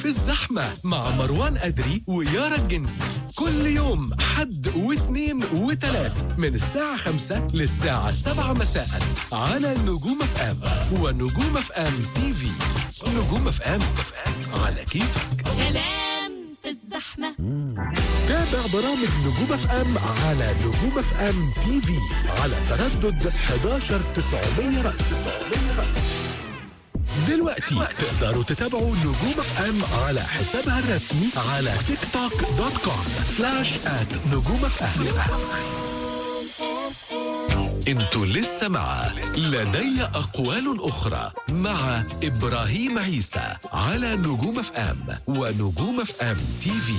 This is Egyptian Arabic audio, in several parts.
الزحمة مع مروان أدري ويارا الجندي كل يوم حد واثنين وثلاث من الساعة خمسة للساعة سبعة مساء على نجوم اف ام ونجوم اف ام تي في نجوم اف ام على كيفك كلام في الزحمة تابع برامج نجوم اف ام على نجوم اف ام تي في على تردد 11 900 رأس دلوقتي تقدروا تتابعوا نجوم اف ام على حسابها الرسمي على تيك توك دوت كوم سلاش ات نجوم اف ام انتوا لسه مع لدي اقوال اخرى مع ابراهيم عيسى على نجوم اف ام ونجوم اف ام تي في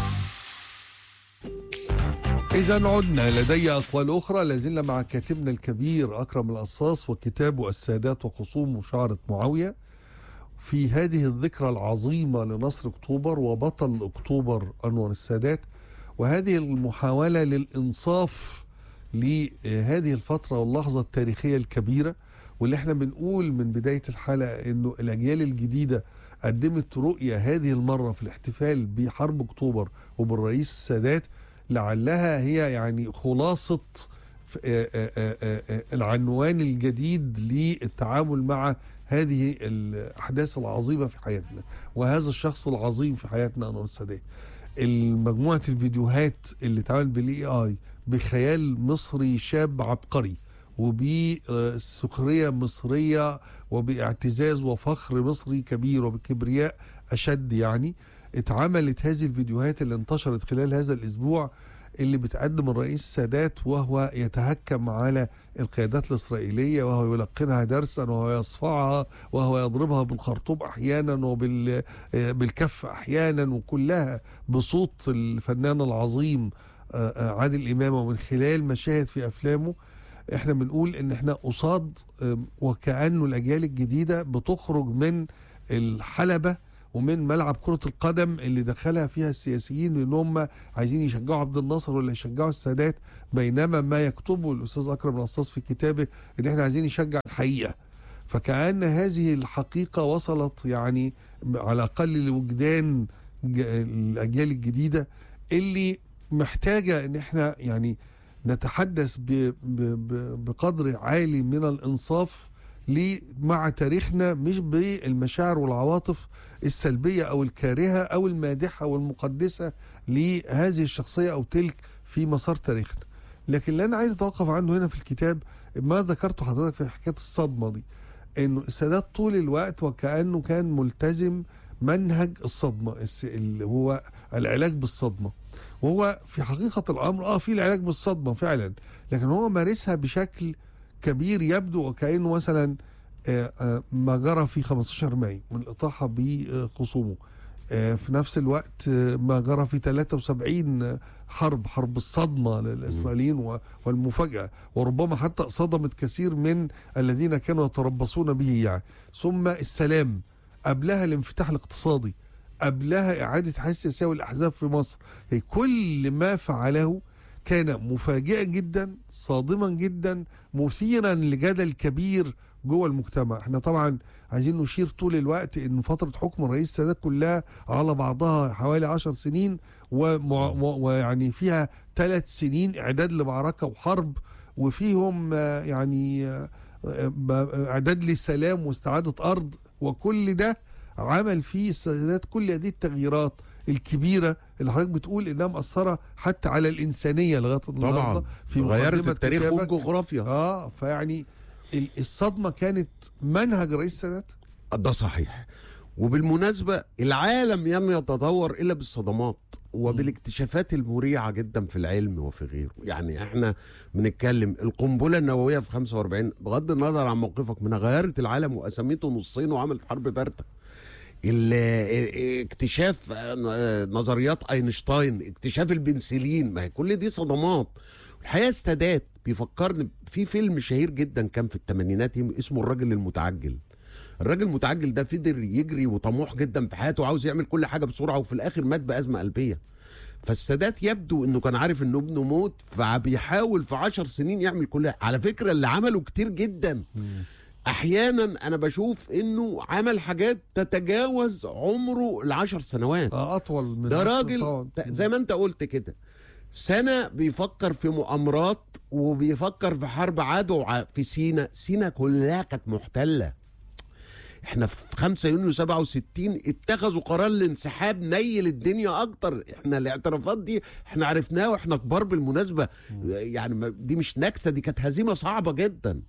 إذا عدنا لدي أقوال أخرى لازلنا مع كاتبنا الكبير أكرم القصاص وكتابه السادات وخصوم وشعرة معاوية في هذه الذكرى العظيمة لنصر أكتوبر وبطل أكتوبر أنور السادات وهذه المحاولة للإنصاف لهذه الفترة واللحظة التاريخية الكبيرة واللي احنا بنقول من بداية الحلقة انه الأجيال الجديدة قدمت رؤية هذه المرة في الاحتفال بحرب أكتوبر وبالرئيس السادات لعلها هي يعني خلاصة ف- آه، آه، آه، آه، العنوان الجديد للتعامل مع هذه الأحداث العظيمة في حياتنا وهذا الشخص العظيم في حياتنا أنور السادات المجموعة الفيديوهات اللي اتعمل بالاي اي بخيال مصري شاب عبقري وبسخرية مصرية وباعتزاز وفخر مصري كبير وبكبرياء أشد يعني اتعملت هذه الفيديوهات اللي انتشرت خلال هذا الأسبوع اللي بتقدم الرئيس السادات وهو يتهكم على القيادات الإسرائيلية وهو يلقنها درسا وهو يصفعها وهو يضربها بالخرطوم أحيانا وبالكف أحيانا وكلها بصوت الفنان العظيم آه، آه، عادل إمام ومن خلال مشاهد في أفلامه احنا بنقول ان احنا قصاد آم، وكأنه الأجيال الجديدة بتخرج من الحلبة ومن ملعب كرة القدم اللي دخلها فيها السياسيين لان هم عايزين يشجعوا عبد الناصر ولا يشجعوا السادات بينما ما يكتبه الاستاذ اكرم القصاص في كتابه ان احنا عايزين نشجع الحقيقه فكأن هذه الحقيقة وصلت يعني على الأقل لوجدان ج- الأجيال الجديدة اللي محتاجة إن إحنا يعني نتحدث ب ب ب بقدر عالي من الإنصاف ليه مع تاريخنا مش بالمشاعر والعواطف السلبية أو الكارهة أو المادحة والمقدسة لهذه الشخصية أو تلك في مسار تاريخنا لكن اللي أنا عايز أتوقف عنده هنا في الكتاب ما ذكرته حضرتك في حكاية الصدمة دي انه السادات طول الوقت وكانه كان ملتزم منهج الصدمه الس- اللي هو العلاج بالصدمه وهو في حقيقه الامر اه في العلاج بالصدمه فعلا لكن هو مارسها بشكل كبير يبدو وكانه مثلا آه، آه، ما جرى في 15 مايو من الاطاحه بخصومه آه، في نفس الوقت آه، ما جرى في 73 حرب حرب الصدمه للاسرائيليين و- والمفاجاه وربما حتى صدمت كثير من الذين كانوا يتربصون به يعني ثم السلام قبلها الانفتاح الاقتصادي قبلها إعادة الحياة السياسية والأحزاب في مصر هي كل ما فعله كان مفاجئا جدا صادما جدا مثيرا لجدل كبير جوه المجتمع احنا طبعا عايزين نشير طول الوقت ان فترة حكم الرئيس السادات كلها على بعضها حوالي عشر سنين ومع و- ويعني فيها ثلاث سنين اعداد لمعركة وحرب وفيهم آه، يعني آه، آه، ب- اعداد للسلام واستعادة ارض وكل ده عمل فيه السادات كل هذه التغييرات الكبيرة اللي حضرتك بتقول انها مأثرة حتى على الإنسانية لغاية النهارده في غيرت مقدمة التاريخ كتابك. والجغرافيا اه فيعني ال- الصدمة كانت منهج الرئيس السادات ده صحيح وبالمناسبة العالم لم يتطور إلا بالصدمات وبالاكتشافات المريعة جدا في العلم وفي غيره يعني احنا بنتكلم القنبلة النووية في 45 بغض النظر عن موقفك منها غيرت العالم وقسمته نصين وعملت حرب باردة ال- ال- اكتشاف آه، نظريات اينشتاين اكتشاف البنسلين ما هي كل دي صدمات الحقيقه السادات بيفكرني في فيلم شهير جدا كان في الثمانينات اسمه الراجل المتعجل الراجل المتعجل ده فضل يجري وطموح جدا في حياته وعاوز يعمل كل حاجه بسرعه وفي الاخر مات بازمه قلبيه فالسادات يبدو انه كان عارف انه ابنه موت فبيحاول في عشر سنين يعمل كل على فكره اللي عمله كتير جدا احيانا انا بشوف انه عمل حاجات تتجاوز عمره العشر سنوات آه اطول من ده نفس راجل طبعاً. ت- زي ما انت قلت كده سنة بيفكر في مؤامرات وبيفكر في حرب عدو ع- في سينا سينا كلها كانت محتلة احنا في 5 يونيو 67 اتخذوا قرار الانسحاب نيل الدنيا اكتر احنا الاعترافات دي احنا عرفناها واحنا كبار بالمناسبة يعني ما- دي مش نكسة دي كانت هزيمة صعبة جدا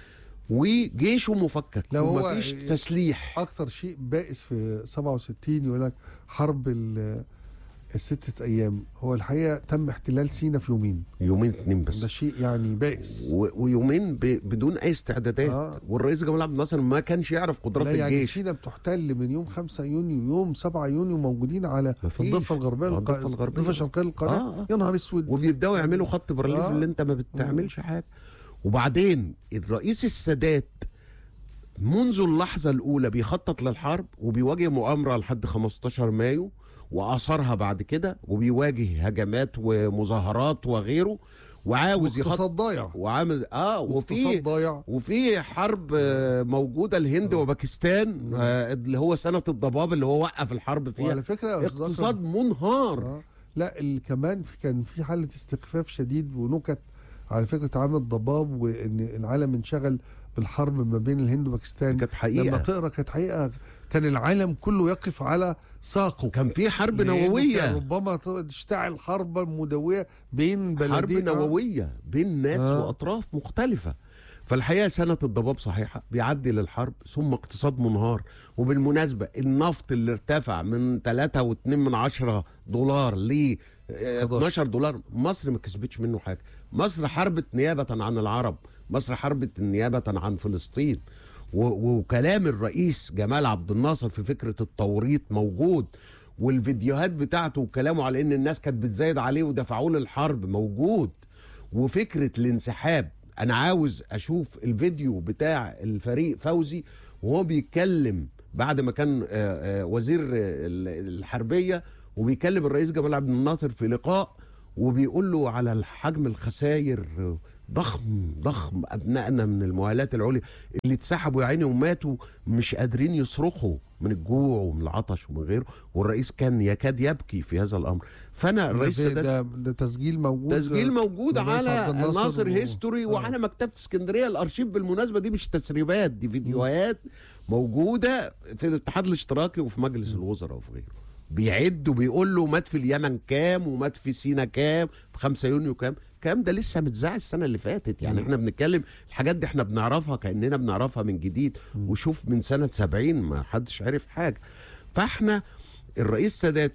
وجيشه مفكك لا، هو- ومفيش تسليح اكثر شيء بائس في 67 يقول لك حرب ال- الستة ايام هو الحقيقه تم احتلال سينا في يومين يومين اتنين بس ده شيء يعني بائس و- ويومين ب... بدون اي استعدادات آه. آه. والرئيس جمال عبد الناصر ما كانش يعرف قدرات لا يعني الجيش سينا بتحتل من يوم 5 يونيو يوم 7 يونيو موجودين على مفيش. الضفه الغربيه آه، الق- الضفة الغربية. الضفه الشرقيه للقناه آه، آه. يا نهار اسود وبيبداوا يعملوا خط برليف آه. اللي انت ما بتعملش حاجه وبعدين الرئيس السادات منذ اللحظه الاولى بيخطط للحرب وبيواجه مؤامره لحد 15 مايو واثارها بعد كده وبيواجه هجمات ومظاهرات وغيره وعاوز يخطط اقتصاد ضايع وعامل اه وفي اقتصاد ضايع وفي حرب آه، موجوده الهند وباكستان آه، اللي هو سنه الضباب اللي هو وقف الحرب فيها وعلى فكره يا أستاذ اقتصاد منهار آه. لا ال- كمان في كان في حاله استخفاف شديد ونكت على فكره عام الضباب وان العالم انشغل بالحرب ما بين الهند وباكستان كانت حقيقة. لما تقرا كانت حقيقه كان العالم كله يقف على ساقه كان في حرب لأنه كان نوويه ربما تشتعل حرب مدويه بين حرب بلدين نوويه بين ناس آه. واطراف مختلفه فالحقيقه سنه الضباب صحيحه بيعدي للحرب ثم اقتصاد منهار وبالمناسبه النفط اللي ارتفع من 3.2 من عشرة دولار ل 12 دولار مصر ما كسبتش منه حاجه مصر حربت نيابه عن العرب مصر حربت نيابه عن فلسطين و- وكلام الرئيس جمال عبد الناصر في فكره التوريط موجود والفيديوهات بتاعته وكلامه على ان الناس كانت بتزايد عليه ودفعوه للحرب موجود وفكره الانسحاب انا عاوز اشوف الفيديو بتاع الفريق فوزي وهو بيتكلم بعد ما كان آه، آه، وزير آه، ال- الحربيه وبيكلم الرئيس جمال عبد الناصر في لقاء وبيقول له على حجم الخسائر آه، ضخم ضخم ابنائنا من المؤهلات العليا اللي اتسحبوا يا عيني وماتوا مش قادرين يصرخوا من الجوع ومن العطش ومن غيره والرئيس كان يكاد يبكي في هذا الامر فانا الرئيس ده, سادات ده, ده تسجيل موجود تسجيل موجود الرئيس على عبد الناصر ناصر و- هيستوري آه. وعلى مكتبه اسكندريه الارشيف بالمناسبه دي مش تسريبات دي فيديوهات موجوده في الاتحاد الاشتراكي وفي مجلس الوزراء وفي غيره بيعد وبيقول له مات في اليمن كام ومات في سينا كام في 5 يونيو كام الكلام ده لسه متذاع السنه اللي فاتت يعني احنا بنتكلم الحاجات دي احنا بنعرفها كاننا بنعرفها من جديد وشوف من سنه 70 ما حدش عرف حاجه فاحنا الرئيس سادات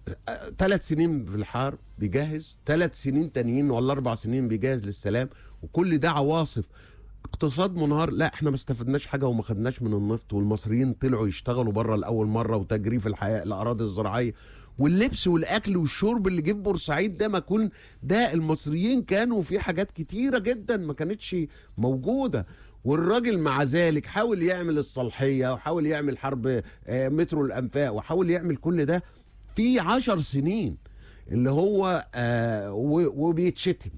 ثلاث سنين في الحرب بيجهز ثلاث سنين تانيين ولا اربع سنين بيجهز للسلام وكل ده عواصف اقتصاد منهار لا احنا ما استفدناش حاجه وما خدناش من النفط والمصريين طلعوا يشتغلوا بره لاول مره وتجريف الحياه الاراضي الزراعيه واللبس والاكل والشرب اللي جه في بورسعيد ده ما كون ده المصريين كانوا في حاجات كتيره جدا ما كانتش موجوده والراجل مع ذلك حاول يعمل الصالحيه وحاول يعمل حرب آه، مترو الانفاق وحاول يعمل كل ده في عشر سنين اللي هو آه و- وبيتشتم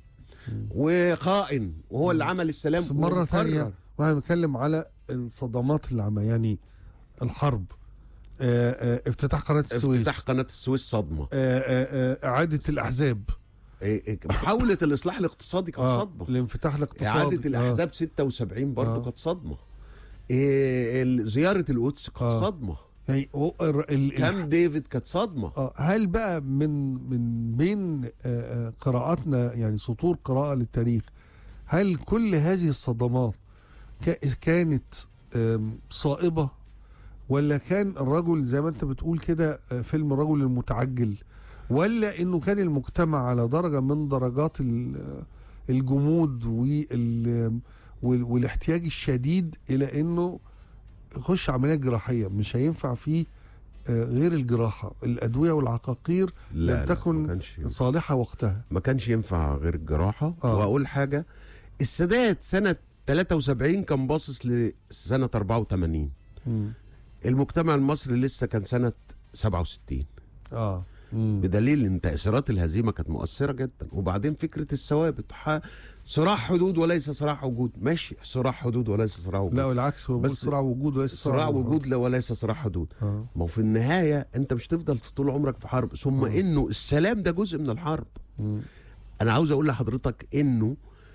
وخائن وهو اللي عمل السلام بس مرة ومقرر. ثانية واحنا بنتكلم على الصدمات اللي عملها يعني الحرب آه، آه، افتتاح قناة السويس افتتاح قناه السويس صدمه آه، آه، آه، إعادة الأحزاب إيه إيه، محاوله الاصلاح الاقتصادي كانت آه، صدمه الانفتاح الاقتصادي اعاده الاحزاب 76 برضه آه. كانت صدمه إيه ال- زياره القدس كانت آه. صدمه يعني هو ال- ال- كام ديفيد كانت صدمه آه، هل بقى من من بين آه، آه، قراءاتنا يعني سطور قراءة للتاريخ هل كل هذه الصدمات كا- كانت آم، صائبة ولا كان الرجل زي ما انت بتقول كده آه، فيلم الرجل المتعجل ولا انه كان المجتمع على درجة من درجات ال- آه، الجمود وال وال- والاحتياج الشديد الى انه يخش عملية جراحية مش هينفع فيه آه، غير الجراحة الأدوية والعقاقير لا لم لا، ما تكن كانش صالحة وقتها ما كانش ينفع غير الجراحه آه. واقول حاجه السادات سنه 73 كان باصص لسنه 84 المجتمع المصري لسه كان سنه 67 اه مم. بدليل ان تاثيرات الهزيمه كانت مؤثره جدا وبعدين فكره الثوابت ح- صراع حدود وليس صراع وجود ماشي صراع حدود وليس صراع وجود لا والعكس هو بيقول بس صراع وجود وليس صراع وجود لا وليس صراع حدود آه. ما هو في النهايه انت مش تفضل في طول عمرك في حرب ثم انه السلام ده جزء من الحرب مم. انا عاوز اقول لحضرتك انه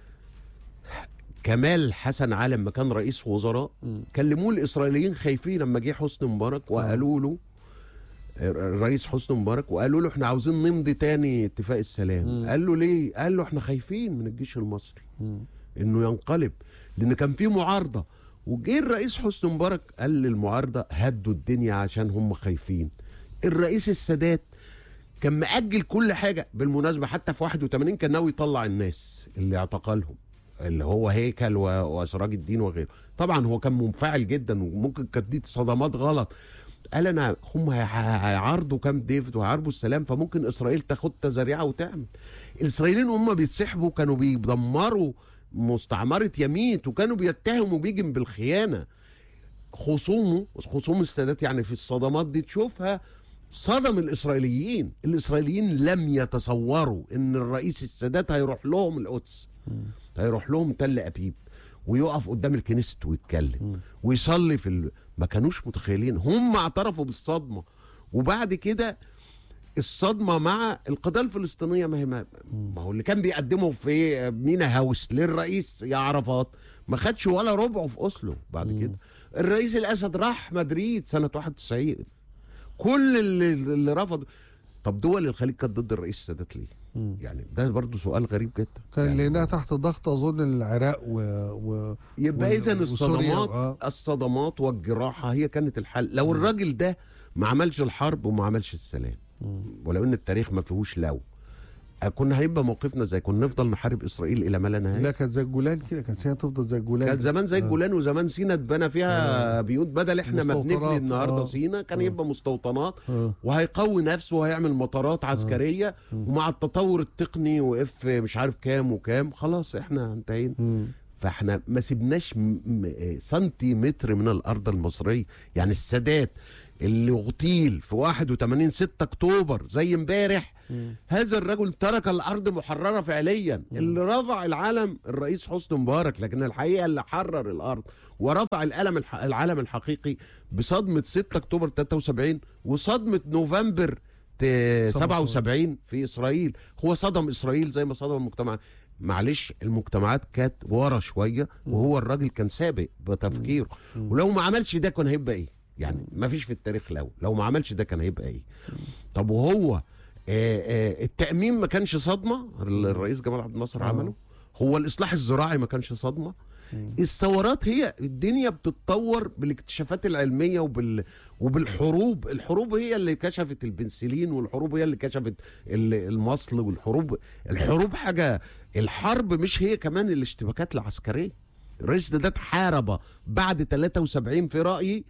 كمال حسن علي لما كان رئيس وزراء كلموه الاسرائيليين خايفين لما جه حسني مبارك وقالوا له الرئيس حسني مبارك وقالوا له احنا عاوزين نمضي تاني اتفاق السلام قال له ليه قال له احنا خايفين من الجيش المصري انه ينقلب لان كان في معارضه وجه الرئيس حسني مبارك قال للمعارضه هدوا الدنيا عشان هم خايفين الرئيس السادات كان مأجل كل حاجه بالمناسبه حتى في 81 كان ناوي يطلع الناس اللي اعتقلهم اللي هو هيكل و- وسراج الدين وغيره طبعا هو كان منفعل جدا وممكن كانت دي صدمات غلط قال انا هم هي- هيعارضوا كام ديفيد وهيعارضوا السلام فممكن اسرائيل تاخد تزريعه وتعمل الاسرائيليين هم بيتسحبوا كانوا بيدمروا مستعمره يميت وكانوا بيتهموا بيجن بالخيانه خصومه خصوم السادات يعني في الصدمات دي تشوفها صدم الاسرائيليين الاسرائيليين لم يتصوروا ان الرئيس السادات هيروح لهم القدس هيروح لهم تل ابيب ويقف قدام الكنيست ويتكلم ويصلي في ال... ما كانوش متخيلين هم اعترفوا بالصدمه وبعد كده الصدمه مع القضيه الفلسطينيه ما هي ما, ما هو اللي كان بيقدمه في مينا هاوس للرئيس يا عرفات ما خدش ولا ربعه في اوسلو بعد كده الرئيس الاسد راح مدريد سنه 91 كل اللي, اللي رفض طب دول الخليج كانت ضد الرئيس السادات ليه؟ يعني ده برضو سؤال غريب جدا كان يعني لانها تحت ضغط اظن العراق و, و... يبقى وال- اذا وسوريا، الصدمات آه. الصدمات والجراحه هي كانت الحل لو الراجل ده ما عملش الحرب وما عملش السلام ولو ان التاريخ ما فيهوش لو آه، كنا هيبقى موقفنا زي كنا نفضل نحارب اسرائيل الى ما لا نهايه لا كانت زي الجولان كده كانت سينا تفضل زي الجولان كان زمان زي الجولان وزمان سينا اتبنى فيها بيوت بدل احنا ما بنبني مستوطنات، النهارده آه. سينا كان يبقى مستوطنات آه. وهيقوي نفسه وهيعمل مطارات عسكريه ومع التطور التقني واف مش عارف كام وكام خلاص احنا انتهينا مم. فاحنا ما سيبناش م- م- سنتيمتر من الارض المصريه يعني السادات اللي اغتيل في 81 6 اكتوبر زي امبارح هذا الرجل ترك الارض محرره فعليا اللي رفع العلم الرئيس حسني مبارك لكن الحقيقه اللي حرر الارض ورفع العلم الح... العلم الحقيقي بصدمه 6 اكتوبر 73 وصدمه نوفمبر ت- 77 في اسرائيل هو صدم اسرائيل زي ما صدم المجتمع معلش المجتمعات كانت ورا شويه وهو الراجل كان سابق بتفكيره ولو ما عملش ده كان هيبقى ايه يعني ما فيش في التاريخ لو لو ما عملش ده كان هيبقى ايه طب وهو آه آه التأمين ما كانش صدمة الرئيس جمال عبد الناصر عمله هو الإصلاح الزراعي ما كانش صدمة الثورات هي الدنيا بتتطور بالاكتشافات العلمية وبال وبالحروب الحروب هي اللي كشفت البنسلين والحروب هي اللي كشفت ال- المصل والحروب الحروب حاجة الحرب مش هي كمان الاشتباكات العسكرية الرئيس ده حارب بعد 73 في رأيي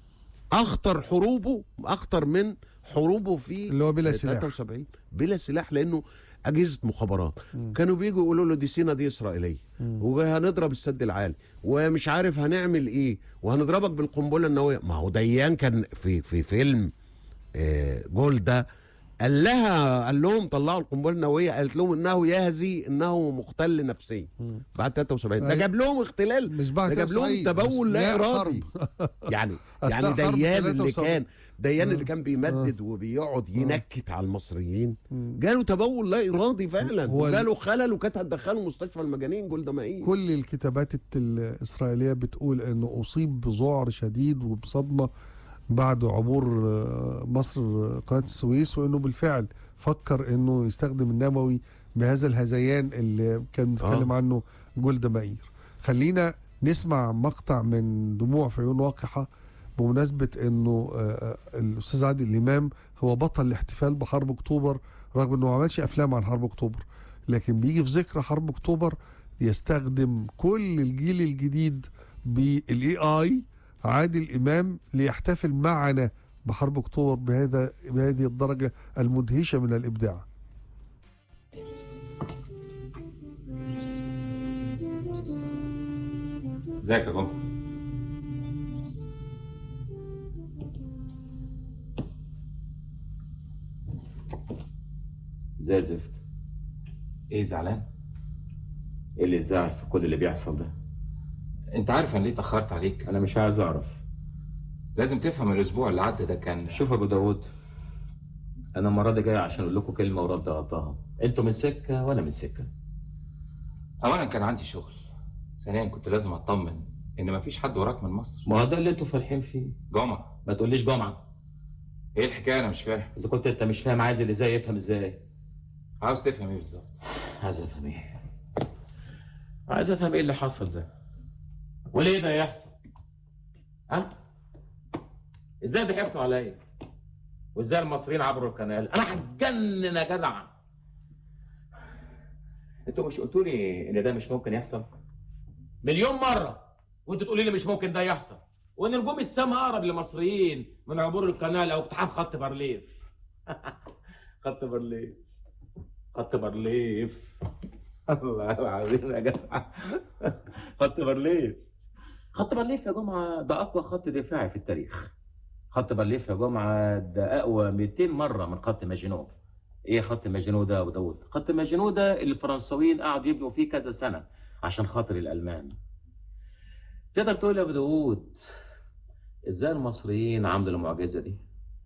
اخطر حروبه اخطر من حروبه في اللي هو بلا سلاح. 73 بلا سلاح لانه اجهزه مخابرات كانوا بيجوا يقولوا له دي سينا دي اسرائيليه وهنضرب السد العالي ومش عارف هنعمل ايه وهنضربك بالقنبله النوويه ما هو ديان كان في في فيلم آه، جولدا قال لها قال لهم طلعوا القنبله النوويه قالت لهم انه يهزي انه مختل نفسيا بعد 73 ده أيوة. جاب لهم اختلال مش بعد ده جاب لهم 93 تبول لا أثناء ارادي يعني أثناء يعني حرب ديان اللي 73. كان ديان اللي كان بيمدد وبيقعد ينكت على المصريين جاله تبول لا ارادي فعلا هو ال- وجاله خلل وكانت هتدخله مستشفى المجانين جولدا مائين كل الكتابات الت- الإسرائيلية بتقول أنه أصيب بذعر شديد وبصدمة بعد عبور آه، مصر آه، قناة السويس وأنه بالفعل فكر أنه يستخدم النووي بهذا الهذيان اللي كان بيتكلم آه. عنه جولدا مائير خلينا نسمع مقطع من دموع في عيون واقحة بمناسبة أنه آه، آه، الأستاذ عادل إمام هو بطل الاحتفال بحرب أكتوبر رغم أنه ما عملش أفلام عن حرب أكتوبر لكن بيجي في ذكرى حرب أكتوبر يستخدم كل الجيل الجديد بالاي اي عادل امام ليحتفل معنا بحرب اكتوبر بهذا بهذه الدرجه المدهشه من الابداع ازيك يا جمعة زي الزفت ايه زعلان ايه اللي زعل في كل اللي بيحصل ده انت عارف انا ليه اتاخرت عليك انا مش عايز اعرف لازم تفهم الاسبوع اللي عدى ده كان شوف يا ابو داود انا المره دي جاي عشان اقول لكم كلمه ورد غطاها انتوا من سكه وانا من سكه اولا كان عندي شغل ثانيا كنت لازم اطمن ان مفيش حد وراك من مصر ما هو ده اللي انتوا فالحين فيه جمعه ما تقوليش جمعه ايه الحكايه انا مش فاهم اذا كنت انت مش فاهم عايز اللي زي يفهم ازاي عاوز تفهم ايه بالظبط عايز افهم ايه عايز افهم ايه اللي حصل ده وليه ده يحصل ها ازاي ضحكتوا عليا وازاي المصريين عبروا القناه انا هتجنن يا جدع انتوا مش قلتوا لي ان ده مش ممكن يحصل مليون مره وانتوا تقولي لي مش ممكن ده يحصل وان نجوم السماء اقرب للمصريين من عبور القناه او اقتحام خط بارليف خط بارليف خط بارليف الله العظيم يا جدع خط بارليف خط بارليف يا جمعه ده اقوى خط دفاعي في التاريخ خط بارليف يا جمعه ده اقوى 200 مره من خط ماجينو ايه خط ماجينو ده يا ابو داود خط ماجينو ده اللي الفرنساويين قعدوا يبنوا فيه كذا سنه عشان خاطر الالمان تقدر تقول يا ابو داود ازاي المصريين عملوا المعجزه دي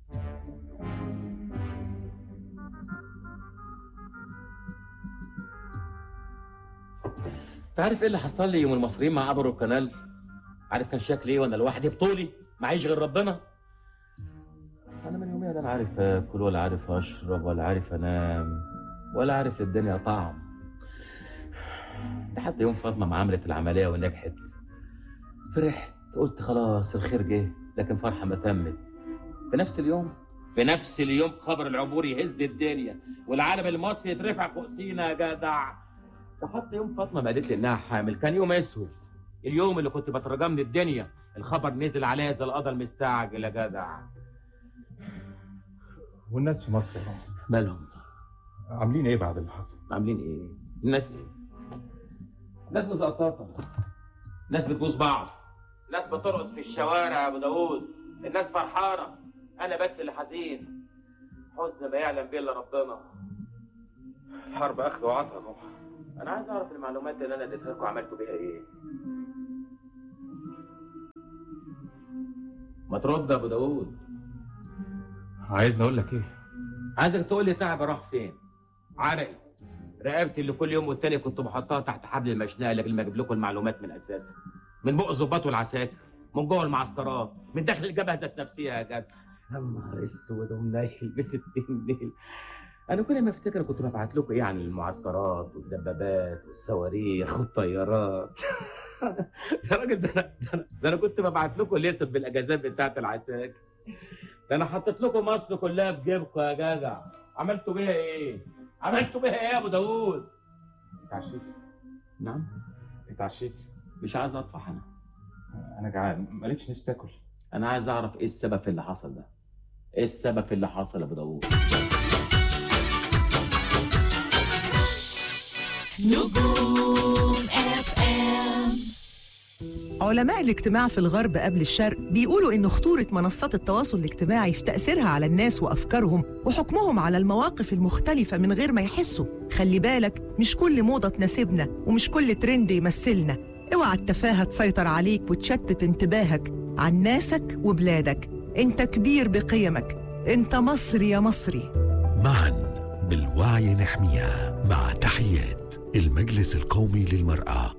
تعرف ايه اللي حصل لي يوم المصريين ما عبروا القناه عارف كان شكلي ايه وانا لوحدي بطولي معيش غير ربنا انا من يوميها لا انا عارف اكل ولا عارف اشرب ولا عارف انام ولا عارف الدنيا طعم لحد يوم فاطمه ما عملت العمليه ونجحت فرحت قلت خلاص الخير جه لكن فرحه ما تمت في نفس اليوم في نفس اليوم خبر العبور يهز الدنيا والعالم المصري يترفع فوق سينا يا جدع وحتى يوم فاطمه ما قالت لي انها حامل كان يوم اسود اليوم اللي كنت بترجم من الدنيا الخبر نزل عليا زي القضا المستعجل يا جدع والناس في مصر مالهم عاملين ايه بعد اللي حصل عاملين ايه الناس ايه ناس مزقططه ناس بتبوس بعض ناس بترقص في الشوارع يا ابو داوود الناس فرحانه انا بس اللي حزين حزن ما يعلم به الا ربنا حرب اخذ وعطاء روح انا عايز اعرف المعلومات اللي انا اديتها لكم عملتوا بيها ايه ما ترد يا ابو داوود عايزني اقول لك ايه عايزك تقول لي تعب راح فين عرقي رقبتي اللي كل يوم والتاني كنت بحطها تحت حبل المشنقه اللي ما اجيب لكم المعلومات من اساسها من بق الظباط والعساكر من جوه المعسكرات من داخل الجبهه ذات نفسها يا جدع يا نهار اسود ومنيل بستين ليل انا كل ما افتكر كنت ببعت لكم ايه عن المعسكرات والدبابات والصواريخ والطيارات يا راجل ده انا ده أنا- ده انا كنت ببعت لكم الاسم بالاجازات بتاعت العساكر ده انا حطيت لكم مصر كلها في جيبكم يا جدع عملتوا بيها ايه؟ عملتوا بيها ايه يا ابو داوود؟ اتعشيت نعم اتعشيت مش عايز اطفح انا انا جعان مالكش نفسي تاكل انا عايز اعرف ايه السبب في اللي حصل ده ايه السبب في اللي حصل يا ابو داوود نجوم اف ام علماء الاجتماع في الغرب قبل الشرق بيقولوا إن خطورة منصات التواصل الاجتماعي في تأثيرها على الناس وأفكارهم وحكمهم على المواقف المختلفة من غير ما يحسوا خلي بالك مش كل موضة تناسبنا ومش كل ترند يمثلنا اوعى التفاهة تسيطر عليك وتشتت انتباهك عن ناسك وبلادك انت كبير بقيمك انت مصري يا مصري معا بالوعي نحميها مع تحيات المجلس القومي للمرأة